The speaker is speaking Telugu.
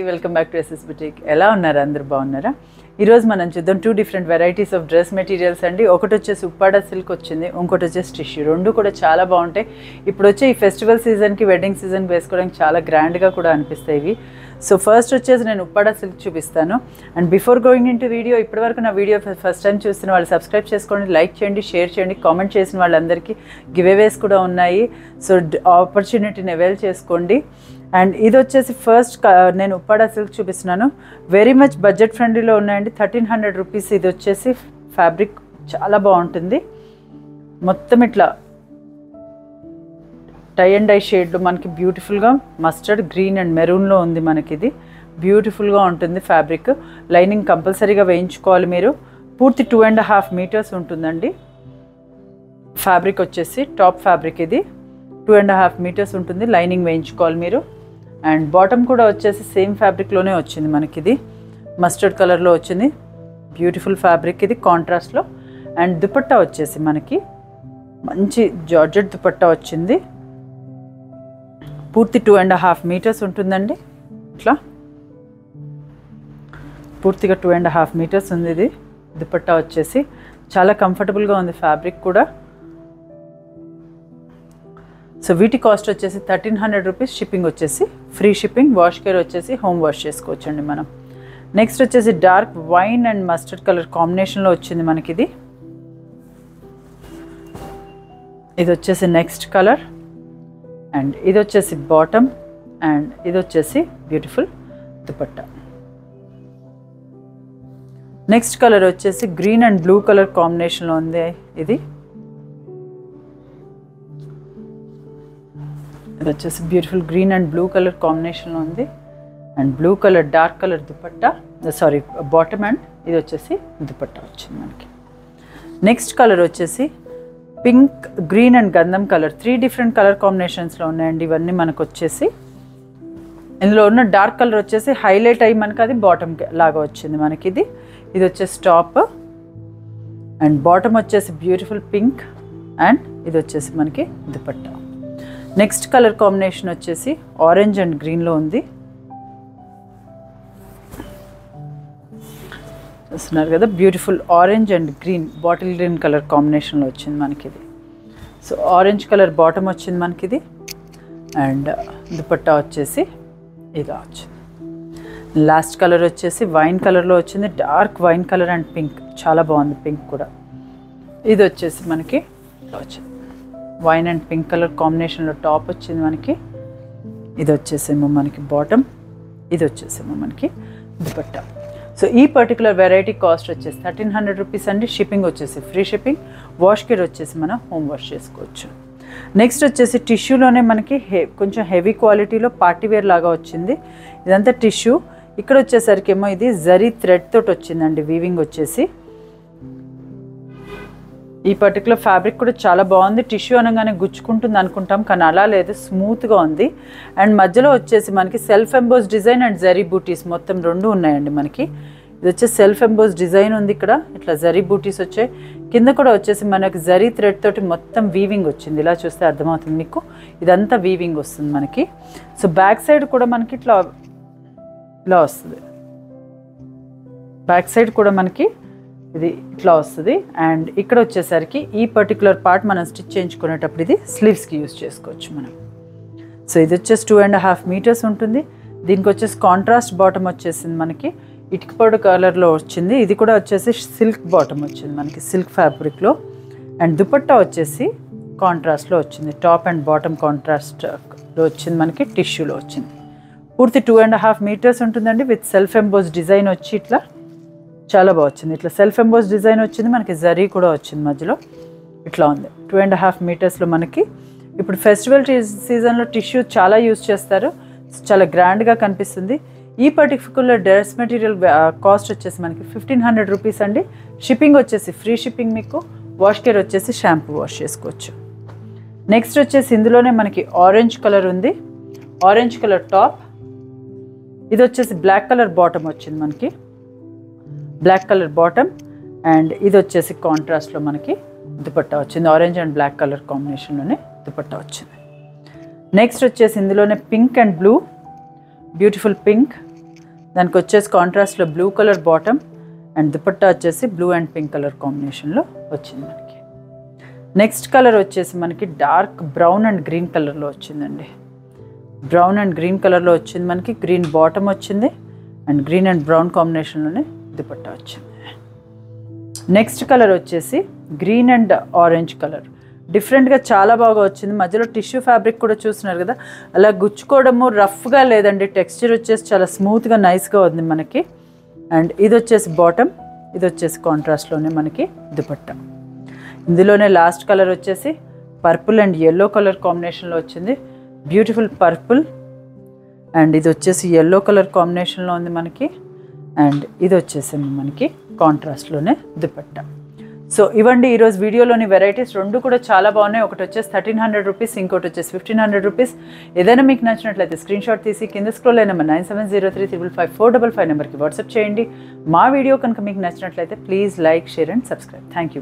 welcome back to SS boutique ఎలా ఉన్నారు అందరు బాగున్నారా ఈరోజు మనం చూద్దాం two different varieties of dress materials అండి ఒకటి వచ్చేసి ఉప్పాడ సిల్క్ వచ్చింది ఇంకోటి వచ్చేసి టిష్యూ రెండు కూడా చాలా బాగుంటాయి ఇప్పుడు వచ్చే ఈ ఫెస్టివల్ సీజన్కి వెడ్డింగ్ సీజన్కి వేసుకోవడానికి చాలా గ్రాండ్గా కూడా అనిపిస్తాయి ఇవి సో ఫస్ట్ వచ్చేసి నేను ఉప్పాడ సిల్క్ చూపిస్తాను and before going into video ఇప్పటివరకు నా వీడియో ఫస్ట్ టైం చూస్తున్న వాళ్ళు సబ్స్క్రైబ్ చేసుకోండి లైక్ చేయండి షేర్ చేయండి కామెంట్ చేసిన వాళ్ళందరికీ గివ్ అవేస్ కూడా ఉన్నాయి సో ఆపర్చునిటీని అవైల్ చేసుకోండి అండ్ ఇది వచ్చేసి ఫస్ట్ నేను ఉప్పాడ సిల్క్ చూపిస్తున్నాను వెరీ మచ్ బడ్జెట్ ఫ్రెండ్లీలో ఉన్నాయండి థర్టీన్ హండ్రెడ్ రూపీస్ ఇది వచ్చేసి ఫ్యాబ్రిక్ చాలా బాగుంటుంది మొత్తం ఇట్లా టై అండ్ డై షేడ్లో మనకి బ్యూటిఫుల్గా మస్టర్డ్ గ్రీన్ అండ్ మెరూన్లో ఉంది మనకి ఇది బ్యూటిఫుల్గా ఉంటుంది ఫ్యాబ్రిక్ లైనింగ్ కంపల్సరీగా వేయించుకోవాలి మీరు పూర్తి టూ అండ్ హాఫ్ మీటర్స్ ఉంటుందండి ఫ్యాబ్రిక్ వచ్చేసి టాప్ ఫ్యాబ్రిక్ ఇది టూ అండ్ హాఫ్ మీటర్స్ ఉంటుంది లైనింగ్ వేయించుకోవాలి మీరు అండ్ బాటమ్ కూడా వచ్చేసి సేమ్ ఫ్యాబ్రిక్లోనే వచ్చింది మనకి ఇది మస్టర్డ్ కలర్లో వచ్చింది బ్యూటిఫుల్ ఫ్యాబ్రిక్ ఇది కాంట్రాస్ట్లో అండ్ దుపట్టా వచ్చేసి మనకి మంచి జార్జెట్ దుపట్టా వచ్చింది పూర్తి టూ అండ్ హాఫ్ మీటర్స్ ఉంటుందండి ఇట్లా పూర్తిగా టూ అండ్ హాఫ్ మీటర్స్ ఉంది ఇది దుపట్టా వచ్చేసి చాలా కంఫర్టబుల్గా ఉంది ఫ్యాబ్రిక్ కూడా సో వీటి కాస్ట్ వచ్చేసి థర్టీన్ హండ్రెడ్ రూపీస్ షిప్పింగ్ వచ్చేసి ఫ్రీ షిప్పింగ్ వాష్ కేర్ వచ్చేసి హోమ్ వాష్ చేసుకోవచ్చండి మనం నెక్స్ట్ వచ్చేసి dark wine and mustard colour కాంబినేషన్లో వచ్చింది మనకి ఇది ఇది వచ్చేసి నెక్స్ట్ కలర్ అండ్ ఇది వచ్చేసి బాటమ్ అండ్ ఇది వచ్చేసి బ్యూటిఫుల్ దుపట్టా నెక్స్ట్ కలర్ వచ్చేసి గ్రీన్ అండ్ బ్లూ కలర్ కాంబినేషన్లో ఉంది ఇది ఇది వచ్చేసి beautiful green and blue colour కాంబినేషన్లో ఉంది and blue colour dark colour dupatta sorry bottom and ఇది వచ్చేసి దుపట్టా వచ్చింది మనకి నెక్స్ట్ కలర్ వచ్చేసి పింక్ గ్రీన్ అండ్ గంధం కలర్ త్రీ డిఫరెంట్ కలర్ కాంబినేషన్స్లో ఉన్నాయండి ఇవన్నీ మనకు వచ్చేసి ఇందులో ఉన్న డార్క్ కలర్ వచ్చేసి హైలైట్ అయ్యి మనకి అది బాటమ్ లాగా వచ్చింది మనకి ఇది ఇది వచ్చేసి టాప్ అండ్ బాటమ్ వచ్చేసి బ్యూటిఫుల్ పింక్ అండ్ ఇది వచ్చేసి మనకి దుపట్టా నెక్స్ట్ కలర్ కాంబినేషన్ వచ్చేసి ఆరెంజ్ అండ్ గ్రీన్లో ఉంది చూస్తున్నారు కదా beautiful orange and green bottle green colour కాంబినేషన్లో వచ్చింది మనకి ఇది సో ఆరెంజ్ కలర్ బాటమ్ వచ్చింది మనకి ఇది అండ్ దుపట్టా వచ్చేసి ఇలా వచ్చింది లాస్ట్ కలర్ వచ్చేసి వైన్ కలర్లో వచ్చింది dark wine colour and pink చాలా బాగుంది పింక్ కూడా ఇది వచ్చేసి మనకి ఇలా వచ్చింది వైన్ అండ్ పింక్ కలర్ కాంబినేషన్లో టాప్ వచ్చింది మనకి ఇది వచ్చేసేమో మనకి బాటమ్ ఇది వచ్చేసేమో మనకి దుపట్టా సో ఈ పర్టికులర్ వెరైటీ కాస్ట్ వచ్చేసి థర్టీన్ హండ్రెడ్ రూపీస్ అండి షిప్పింగ్ వచ్చేసి ఫ్రీ షిప్పింగ్ వాష్ కేర్ వచ్చేసి మనం హోమ్ వాష్ చేసుకోవచ్చు నెక్స్ట్ వచ్చేసి టిష్యూలోనే మనకి హె కొంచెం హెవీ క్వాలిటీలో పార్టీ వేర్ లాగా వచ్చింది ఇదంతా టిష్యూ ఇక్కడ వచ్చేసరికి ఏమో ఇది జరీ థ్రెడ్ తోటి వచ్చిందండి వీవింగ్ వచ్చేసి ఈ పర్టికులర్ ఫ్యాబ్రిక్ కూడా చాలా బాగుంది టిష్యూ అనగానే గుచ్చుకుంటుంది అనుకుంటాం కానీ అలా లేదు స్మూత్గా ఉంది అండ్ మధ్యలో వచ్చేసి మనకి self emboss design and zari బూటీస్ మొత్తం రెండు ఉన్నాయండి మనకి ఇది వచ్చేసి సెల్ఫ్ ఎంబోస్ డిజైన్ ఉంది ఇక్కడ ఇట్లా జరీ బూటీస్ వచ్చాయి కింద కూడా వచ్చేసి మనకి జరీ థ్రెడ్ తోటి మొత్తం వీవింగ్ వచ్చింది ఇలా చూస్తే అర్థమవుతుంది మీకు ఇదంతా వీవింగ్ వస్తుంది మనకి సో బ్యాక్ సైడ్ కూడా మనకి ఇట్లా ఇలా వస్తుంది బ్యాక్ సైడ్ కూడా మనకి ఇది ఇట్లా వస్తుంది అండ్ ఇక్కడ వచ్చేసరికి ఈ పర్టికులర్ పార్ట్ మనం స్టిచ్ చేయించుకునేటప్పుడు ఇది స్లీవ్స్కి యూస్ చేసుకోవచ్చు మనం సో ఇది వచ్చేసి టూ అండ్ హాఫ్ మీటర్స్ ఉంటుంది దీనికి వచ్చేసి కాంట్రాస్ట్ బాటమ్ వచ్చేసింది మనకి ఇటుక పొడి కలర్లో వచ్చింది ఇది కూడా వచ్చేసి సిల్క్ బాటమ్ వచ్చింది మనకి సిల్క్ ఫ్యాబ్రిక్లో అండ్ దుపట్టా వచ్చేసి కాంట్రాస్ట్లో వచ్చింది టాప్ అండ్ బాటమ్ కాంట్రాస్ట్లో వచ్చింది మనకి టిష్యూలో వచ్చింది పూర్తి టూ అండ్ హాఫ్ మీటర్స్ ఉంటుందండి విత్ సెల్ఫ్ ఎంబోస్ డిజైన్ వచ్చి ఇట్లా చాలా బాగా వచ్చింది ఇట్లా సెల్ఫ్ ఎంబోస్ డిజైన్ వచ్చింది మనకి జరీ కూడా వచ్చింది మధ్యలో ఇట్లా ఉంది టూ అండ్ హాఫ్ మీటర్స్లో మనకి ఇప్పుడు ఫెస్టివల్ సీజన్లో టిష్యూ చాలా యూజ్ చేస్తారు చాలా గ్రాండ్గా కనిపిస్తుంది ఈ పర్టికులర్ డ్రెస్ మెటీరియల్ కాస్ట్ వచ్చేసి మనకి ఫిఫ్టీన్ హండ్రెడ్ రూపీస్ అండి షిప్పింగ్ వచ్చేసి ఫ్రీ షిప్పింగ్ మీకు వాష్ కేర్ వచ్చేసి షాంపూ వాష్ చేసుకోవచ్చు నెక్స్ట్ వచ్చేసి ఇందులోనే మనకి ఆరెంజ్ కలర్ ఉంది ఆరెంజ్ కలర్ టాప్ ఇది వచ్చేసి బ్లాక్ కలర్ బాటమ్ వచ్చింది మనకి బ్లాక్ కలర్ బాటమ్ అండ్ ఇది వచ్చేసి కాంట్రాస్ట్లో మనకి దుపట్టా వచ్చింది ఆరెంజ్ అండ్ బ్లాక్ కలర్ కాంబినేషన్లోనే దుపట్టా వచ్చింది నెక్స్ట్ వచ్చేసి ఇందులోనే pink and blue beautiful pink దానికి వచ్చేసి కాంట్రాస్ట్లో blue colour bottom and dupatta వచ్చేసి బ్లూ అండ్ పింక్ కలర్ కాంబినేషన్లో వచ్చింది మనకి నెక్స్ట్ కలర్ వచ్చేసి మనకి డార్క్ బ్రౌన్ అండ్ గ్రీన్ కలర్లో వచ్చిందండి బ్రౌన్ అండ్ గ్రీన్ కలర్లో వచ్చింది మనకి గ్రీన్ బాటమ్ వచ్చింది అండ్ గ్రీన్ అండ్ బ్రౌన్ కాంబినేషన్లోనే దుపట్టా వచ్చింది నెక్స్ట్ కలర్ వచ్చేసి గ్రీన్ అండ్ ఆరెంజ్ కలర్ డిఫరెంట్గా చాలా బాగా వచ్చింది మధ్యలో టిష్యూ ఫ్యాబ్రిక్ కూడా చూస్తున్నారు కదా అలా గుచ్చుకోవడము రఫ్గా లేదండి టెక్స్చర్ వచ్చేసి చాలా స్మూత్గా నైస్గా ఉంది మనకి అండ్ ఇది వచ్చేసి బాటమ్ ఇది వచ్చేసి కాంట్రాస్ట్లోనే మనకి దుపట్టా ఇందులోనే లాస్ట్ కలర్ వచ్చేసి పర్పుల్ అండ్ ఎల్లో కలర్ కాంబినేషన్లో వచ్చింది బ్యూటిఫుల్ పర్పుల్ అండ్ ఇది వచ్చేసి ఎల్లో కలర్ కాంబినేషన్లో ఉంది మనకి అండ్ ఇది వచ్చేసి మనకి కాంట్రాస్ట్లోనే దుపట్టా సో ఇవ్వండి ఈరోజు వీడియోలోని వెరైటీస్ రెండు కూడా చాలా బాగున్నాయి ఒకటి వచ్చేసి థర్టీన్ హండ్రెడ్ రూపీస్ ఇంకోటి వచ్చేసి ఫిఫ్టీన్ హండ్రెడ్ రూపీస్ ఏదైనా మీకు నచ్చినట్లయితే స్క్రీన్ షాట్ తీసి కింద స్క్రోల్ అయిన nine seven zero three triple five four double five నెంబర్కి వాట్సాప్ చేయండి మా వీడియో కనుక మీకు నచ్చినట్లయితే please like share and subscribe thank you